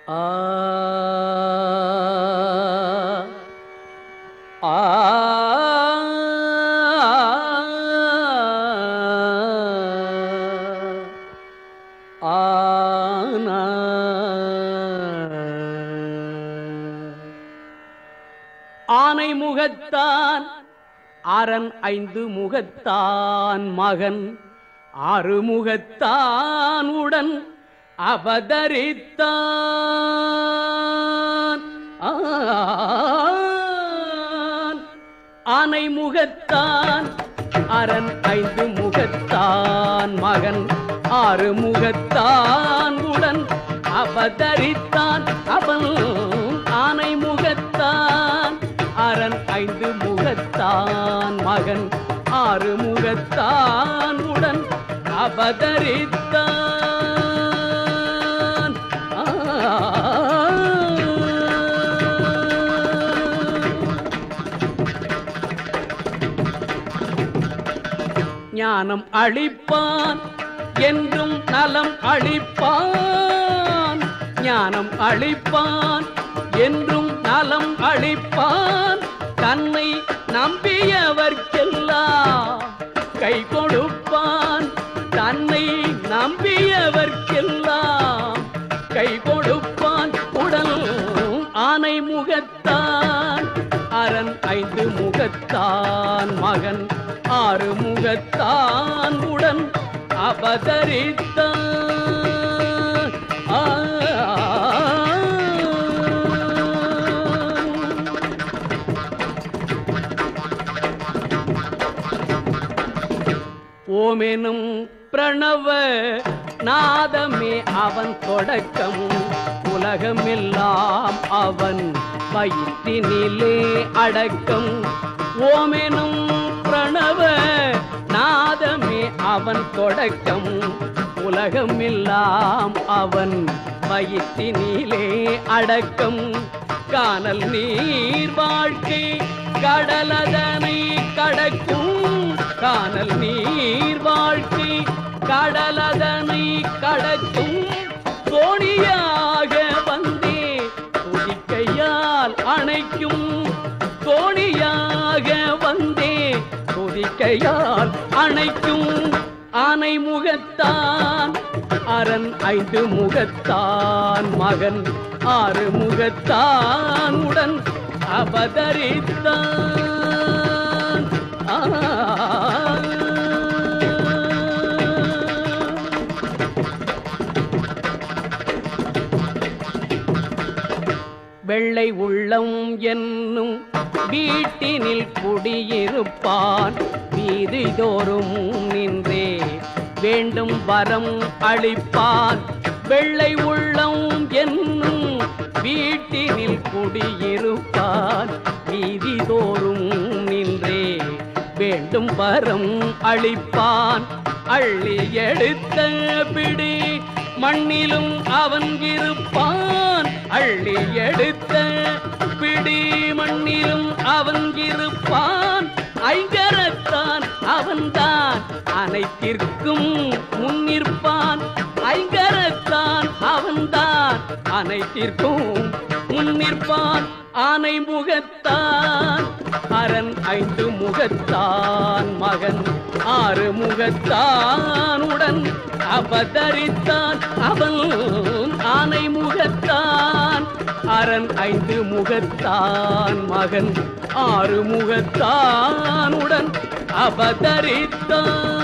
ஆ ஆ ஆனா ஆனை முகத்தான் அரண் ஐந்து முகத்தான் மகன் ஆறு முகத்தான் உடன் அவதரித்தான் ஆன். ஆனை முகத்தான் அரண் ஐந்து முகத்தான் மகன் ஆறு முகத்தான் உடன் அவதரித்தான் அவன் ஆனை முகத்தான் அரண் ஐந்து முகத்தான் மகன் ஆறு முகத்தான் உடன் அவதரித்தான் ஆ. ஞானம் அளிப்பான் என்றும் நலம் அளிப்பான் ஞானம் அளிப்பான் என்றும் நலம் அளிப்பான் தன்னை நம்பியவர்க்கெல்லாம் கை கொடுப்பான் தன்னை நம்பியவர்க்கெல்லாம் கை கொடுப்பான் உடல் ஆனை முகத்தான் அரண் ஐந்து முகத்தான் மகன் ஆறு முகத்தான் உடன் அவதரித்தான் ஆ. ஓமெனும் பிரணவ நாதமே அவன் தொடக்கம் உலகமெல்லாம் அவன் வயிற்றினிலே அடக்கம் ஓமெனும் பிரணவ நாதமே அவன் தொடக்கம் உலகமெல்லாம் அவன் வயிற்றினிலே அடக்கம் காணல் நீர் வாழ்க்கை கடலதனை கடக்கும் காணல் நீர் வாழ்க்கை கடலதனை கடக்கும் தோணியாக வந்தே துதிக்கையால் அணைக்கும் தோணியாக வந்தே துதிக்கையால் அணைக்கும் ஆனை முகத்தான் அரண் ஐந்து முகத்தான் மகன் ஆறு முகத்தான் உடன் அவதரித்தான் ஆ. வெள்ளை உள்ளம் என்னும் வீட்டினில் குடியிருப்பான் வீதி தோறும் நின்றே வேண்டும் வரம் அளிப்பான் வெள்ளை உள்ளம் என்னும் வீட்டினில் குடியிருப்பான் வீதி தோறும் நின்றே வேண்டும் வரம் அளிப்பான் அள்ளி எடுத்த பிடி மண்ணிலும் அவன் இருப்பான் அள்ளி எடுத்த பிடி மண்ணிலும் அவன் இருப்பான் ஐங்கரத்தான் அவன்தான் அனைத்திற்கும் முன்னிற்பான் ஐங்கரத்தான் அவன்தான் அனைத்திற்கும் முன்னிற்பான் ஆனை முகத்தான் அரண் ஐந்து முகத்தான் மகன் ஆறு முகத்தான் உடன் அவதரித்தான் அவன் ஆனை முகத்தான் அரண் ஐந்து முகத்தான் மகன் ஆறு முகத்தான் உடன் அவதரித்தான்